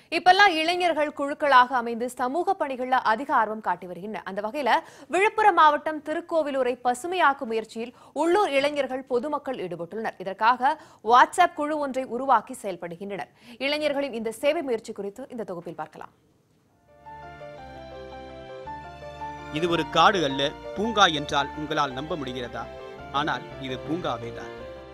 இப்பெல்லாம் இளைஞர்கள் குழுக்களாக அமைந்து சமூக பணிகள்ல அதிக ஆர்வம் காட்டி வருகின்றனர் அந்த வகையில விழுப்புரம் மாவட்டம் திருக்கோவிலூரை பசுமையாக்கும் முயற்சியில் உள்ளூர் இளைஞர்கள் பொதுமக்கள் ஈடுபட்டுள்ளனர் இதற்காக வாட்ஸ்அப் குழு ஒன்றை உருவாக்கி செயல்படுகின்றனர் இளைஞர்களின் இந்த சேவை முயற்சி குறித்து இந்த தொகுப்பில் பார்க்கலாம் இது ஒரு காடு அல்ல பூங்கா என்றால் உங்களால் நம்ப முடிகிறதா ஆனால் இது பூங்காவேதான்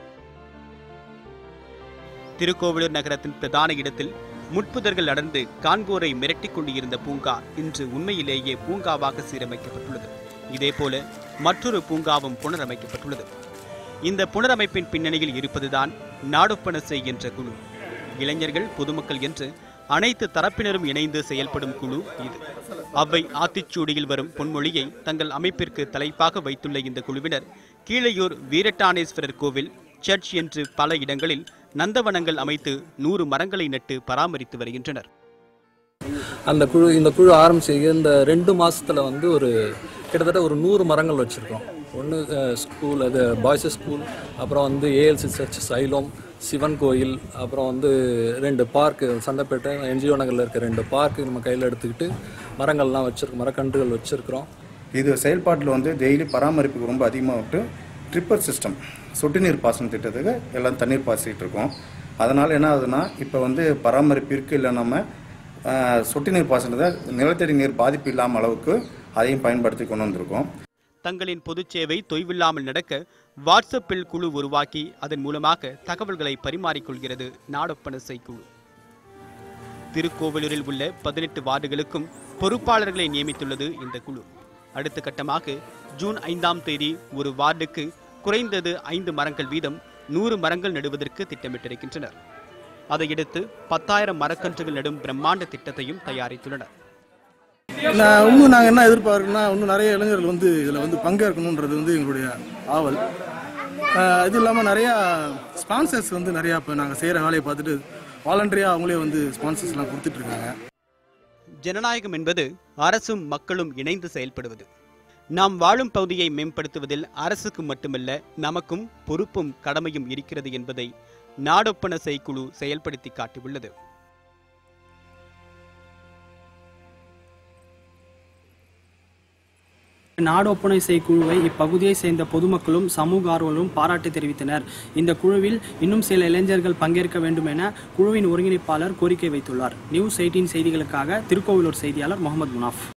திருக்கோவிலூர் நகரத்தின் பிரதான இடத்தில் முட்புதர்கள் அடர்ந்து காண்போரை மிரட்டிக் கொண்டிருந்த பூங்கா இன்று உண்மையிலேயே பூங்காவாக சீரமைக்கப்பட்டுள்ளது இதேபோல மற்றொரு பூங்காவும் புனரமைக்கப்பட்டுள்ளது இந்த புனரமைப்பின் பின்னணியில் இருப்பதுதான் நாடொப்பனசை என்ற குழு இளைஞர்கள் பொதுமக்கள் என்று அனைத்து தரப்பினரும் இணைந்து செயல்படும் குழு இது அவ்வை ஆத்திச்சூடியில் வரும் பொன்மொழியை தங்கள் அமைப்பிற்கு தலைப்பாக வைத்துள்ள இந்த குழுவினர் கீழையூர் வீரட்டானேஸ்வரர் கோவில் சர்ச் என்று பல இடங்களில் நந்தவனங்கள் அமைத்து நூறு மரங்களை நட்டு பராமரித்து வருகின்றனர் அந்த குழு இந்த குழு ஆரம்பிச்சு இந்த ரெண்டு மாசத்துல வந்து ஒரு கிட்டத்தட்ட ஒரு நூறு மரங்கள் வச்சுருக்கோம் ஒன்று ஸ்கூல் அது பாய்ஸ் ஸ்கூல் அப்புறம் வந்து ஏஎல்சி சர்ச் சைலம் சிவன் கோயில் அப்புறம் வந்து ரெண்டு பார்க்கு சந்தைப்பேட்டை என்ஜிஓ நகரில் இருக்க ரெண்டு பார்க்கு நம்ம கையில் எடுத்துக்கிட்டு மரங்கள்லாம் வச்சுருக்கோம் மரக்கன்றுகள் வச்சுருக்கிறோம் இது செயல்பாட்டில் வந்து டெய்லி பராமரிப்புக்கு ரொம்ப அதிகமாக விட்டு ட்ரிப்பர் சிஸ்டம் சொட்டு நீர் பாசன திட்டத்துக்கு எல்லாம் தண்ணீர் பாய்ச்சிட்டு இருக்கோம் அதனால் என்ன ஆகுதுன்னா இப்போ வந்து பராமரிப்பிற்கு இல்லை நம்ம ஆஹ், சொட்டு நீர் பாசனத்தை நிலத்தடி நீர் பாதிப்பு இல்லாமல் அளவுக்கு அதையும் பயன்படுத்தி கொண்டு வந்திருக்கோம் தங்களின் பொதுச் சேவை தொய்வில்லாமல் நடக்க வாட்ஸ்அப்பில் குழு உருவாக்கி அதன் மூலமாக தகவல்களை பரிமாறிக்கொள்கிறது நாடொப்பனசை குழு திருக்கோவிலூரில் உள்ள பதினெட்டு வார்டுகளுக்கும் பொறுப்பாளர்களை நியமித்துள்ளது இந்த குழு அடுத்த கட்டமாக ஜூன் ஐந்தாம் தேதி ஒரு வார்டுக்கு குறைந்தது ஐந்து மரங்கள் வீதம் நூறு மரங்கள் நடுவதற்கு திட்டமிட்டிருக்கின்றனர் அதையடுத்து பத்தாயிரம் மரக்கன்றுகள் நடும் பிரம்மாண்ட திட்டத்தையும் தயாரித்துள்ளனர் நான் இன்னும் நாங்கள் என்ன எதிர்பார்க்கணும்னா இன்னும் நிறைய இளைஞர்கள் வந்து இதில் வந்து பங்கேற்கணுன்றது வந்து எங்களுடைய ஆவல் ஆஹ் இது இல்லாமல் நிறையா ஸ்பான்சர்ஸ் வந்து நிறையா இப்போ நாங்கள் செய்கிற வேலையை பார்த்துட்டு வாலண்டரியாக அவங்களே வந்து ஸ்பான்சர்ஸ்லாம் கொடுத்துட்ருக்காங்க ஜனநாயகம் என்பது அரசும் மக்களும் இணைந்து செயல்படுவது நாம் வாழும் பகுதியை மேம்படுத்துவதில் அரசுக்கு மட்டுமல்ல நமக்கும் பொறுப்பும் கடமையும் இருக்கிறது என்பதை நாடொப்பன செய்குழு செயல்படுத்தி காட்டியுள்ளது நாடொப்பனை செய் குழுவை இப்பகுதியை சேர்ந்த பொதுமக்களும் சமூக ஆர்வலரும் பாராட்டு தெரிவித்தனர் இந்த குழுவில் இன்னும் சில இளைஞர்கள் பங்கேற்க வேண்டும் என குழுவின் ஒருங்கிணைப்பாளர் கோரிக்கை வைத்துள்ளார் நியூஸ் எயிட்டீன் செய்திகளுக்காக திருக்கோவிலூர் செய்தியாளர் முகமது முனாஃப்